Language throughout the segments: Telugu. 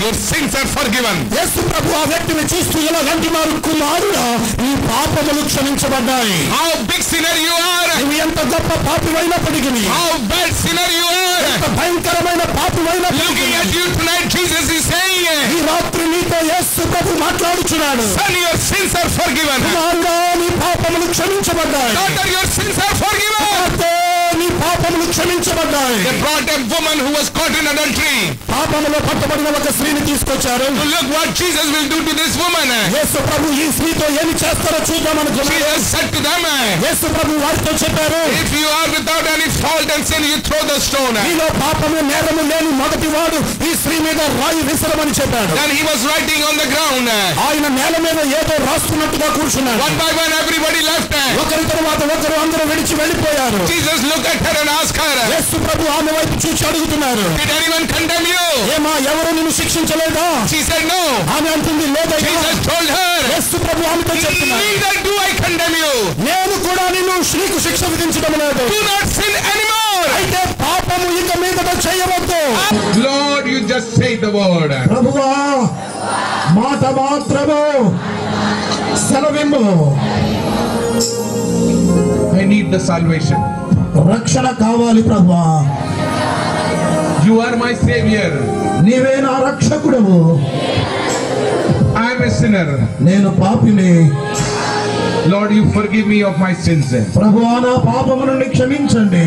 your sins are forgiven. యేసు ప్రభు ఆ వ్యక్తిని చూస్తూ ఇలా అంటున్నారు కుమారుడా నీ పాపములు క్షమించబడ్డాయి How big sinner you are. నువ్వు ఎంత గొప్ప పాపివైనప్పటికీ How bad sinner you are. ఎంత భయంకరమైన పాపివైనప్పటికీ Looking at you tonight, Jesus is saying, ఈ రాత్రి నీతో యేసు ప్రభు మాట్లాడుచున్నాడు Son, your sins are forgiven. కుమారుడా నీ పాపములు క్షమించబడ్డాయి Daughter, your sins are forgiven. కుమార్తె, నీ పాపములు క్షమించబడ్డాయి They brought a woman who was caught in adultery. పాపములో పట్టబడిన ఒక స్త్రీని తీసుకొచ్చారు To look what Jesus will do to this woman. యేసు ప్రభు ఈ స్త్రీతో ఏమి చేస్తారో చూద్దామనుకున్నారు Jesus said to them, యేసు ప్రభు వారితో చెప్పారు If you are without any fault and sin, you throw the stone. మీలో పాపము నేరము లేని మొదటి వాడు ఈ స్త్రీ మీద రాయి విసరమని చెప్పాడు Then he was writing on the ground. ఆయన నేల మీద ఏదో రాస్తున్నట్టుగా కూర్చున్నాడు One by one, everybody left. ఒకరి తర్వాత ఒకరు అందరూ విడిచి వెళ్ళిపోయారు Jesus looked at her and asked her, యేసు ప్రభు ఆమె వైపు చూసి అడుగుతున్నారు Did anyone condemn you? ఏమా ఎవరు నిన్ను శిక్షించలేదా She said, No. ఆమె అంటుంది లేదయ్యా Jesus told her, యేసు ప్రభు ఆమెతో చెప్తున్నారు Neither do I condemn you. నేను కూడా నిన్ను నీకు శిక్ష విధించడం లేదు Do not sin anymore. అయితే పాపము ఇక మీదట చేయవద్దు Lord, you just say the word. ప్రభువా మాట మాత్రము సెలవిమ్ము I need the salvation. రక్షణ కావాలి ప్రభువా You are my savior. నీవే నా రక్షకుడవు I am a sinner. నేను పాపిని Lord, you forgive me of my sins. ప్రభువా నా పాపమును క్షమించండి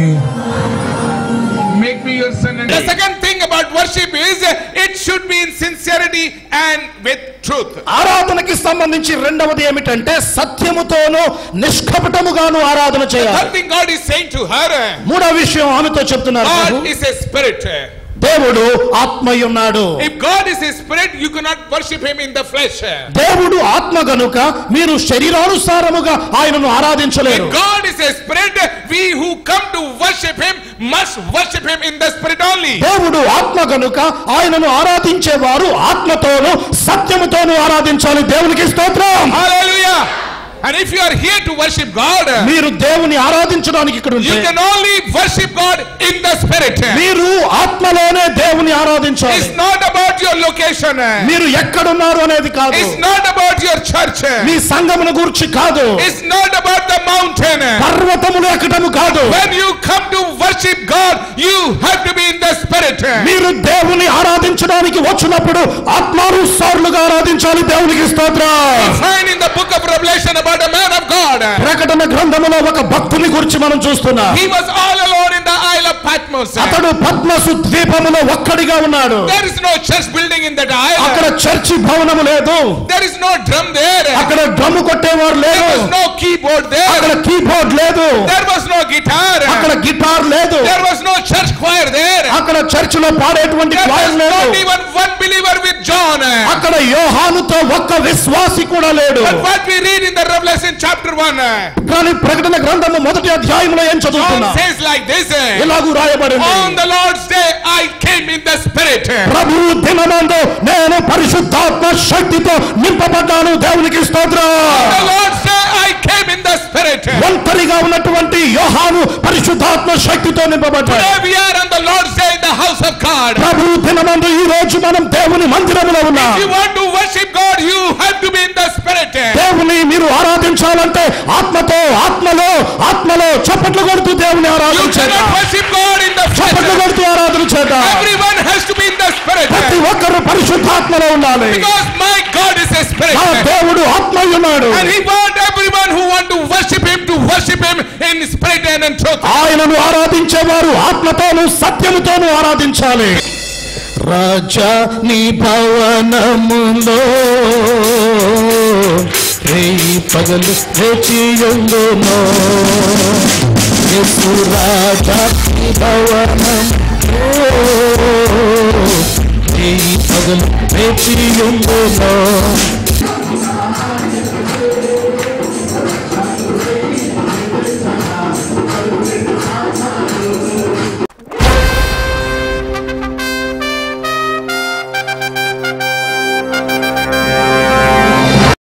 Make me your son and The second thing about worship is it should be in sincerity and with truth. ఆరాధనకి సంబంధించి రెండవది ఏమిటంటే సత్యముతోను నిష్కపటముగాను ఆరాధన చేయాలి Third thing God is saying to her, మూడో విషయం ఆమెతో చెప్తున్నారు ప్రభు. God is a spirit. దేవుడు ఆత్మయున్నాడు If God is a spirit, you cannot worship him in the flesh. దేవుడు ఆత్మ గనుక మీరు శరీరానుసారముగా ఆయనను ఆరాధించలేరు If God is a spirit, we who come to worship him must worship him in the spirit only. దేవుడు ఆత్మ గనుక ఆయనను ఆరాధించేవారు ఆత్మతోను సత్యముతోను ఆరాధించాలి దేవునికి స్తోత్రం Hallelujah. And if you are here to worship God, మీరు దేవుని ఆరాధించడానికి ఇక్కడ you ఉంటే can only worship God in the spirit. మీరు ఆత్మలోనే దేవుని ఆరాధించాలి It's not about your location. మీరు ఎక్కడున్నారు అనేది కాదు It's not about your church. మీ సంఘమును గూర్చి కాదు It's not about the mountain. పర్వతములు ఎక్కడము కాదు When you come to worship God, you have to be in the spirit. మీరు దేవుని ఆరాధించడానికి వచ్చినప్పుడు ఆత్మానుసారులుగా ఆరాధించాలి దేవునికి స్తోత్రం Find in the book of Revelation about a man of God. ప్రకటన గ్రంథములో ఒక భక్తుని గురించి మనం చూస్తున్నాం He was all alone in the Isle of Patmos. అతడు పద్మసు ద్వీపములో ఒక్కడిగా ఉన్నాడు There is no church building in that isle. అక్కడ చర్చి భవనము లేదు There is no drum there. అక్కడ డ్రమ్ము కొట్టేవారు There లేరు was no keyboard there. అక్కడ కీబోర్డ్ లేదు There was no guitar. అక్కడ గిటార్ లేదు There was no church choir there. అక్కడ చర్చిలో పాడేటువంటి There was క్వాయిర్ లేదు not even one believer with John. అక్కడ యోహానుతో ఒక్క విశ్వాసి కూడా లేడు But what we read in the Revelation chapter 1, కానీ ప్రకటన గ్రంథము మొదటి అధ్యాయంలో ఏం John చదువుతున్నా says like this ఇలాగూ రాయబడింది On the Lord's day, I came in the Spirit. ప్రభు దినమందు నేను పరిశుద్ధాత్మ శక్తితో నింపబడ్డాను దేవునికి స్తోత్రం The Lord's day, I came in the Spirit. ఒంటరిగా ఉన్నటువంటి యోహాను పరిశుద్ధాత్మ శక్తితో నింపబడ్డాడు Today we are on the Lord's day in the house of God. ప్రభు దినమందు ఈ రోజు మనం దేవుని మందిరములో ఉన్నాం If you want to worship God, you have to be in the Spirit. దేవుని మీరు ఆరాధించాలంటే ఆత్మతో ఆత్మలో ఆత్మలో చప్పట్లు కొడుతూ దేవుని You ఆరాధన చేద్దాం cannot worship God in the చప్పట్లు flesh. కొడుతూ ఆరాధన చేద్దాం Everyone has to be in the Spirit. ప్రతి ఒక్కరు పరిశుద్ధాత్మలో ఉండాలి Because my God is a Spirit. నా దేవుడు ఆత్మయ్య ఉన్నాడు And He wants everyone who want to worship Him to worship Him in spirit and in truth. ఆయనను ఆరాధించేవారు ఆత్మతోను సత్యముతోను ఆరాధించాలి రాజా నీ భవనములో రేయి పగలు వేచియుందును యేసు రాజా నీ భవనములో రేయి పగలు వేచియుందును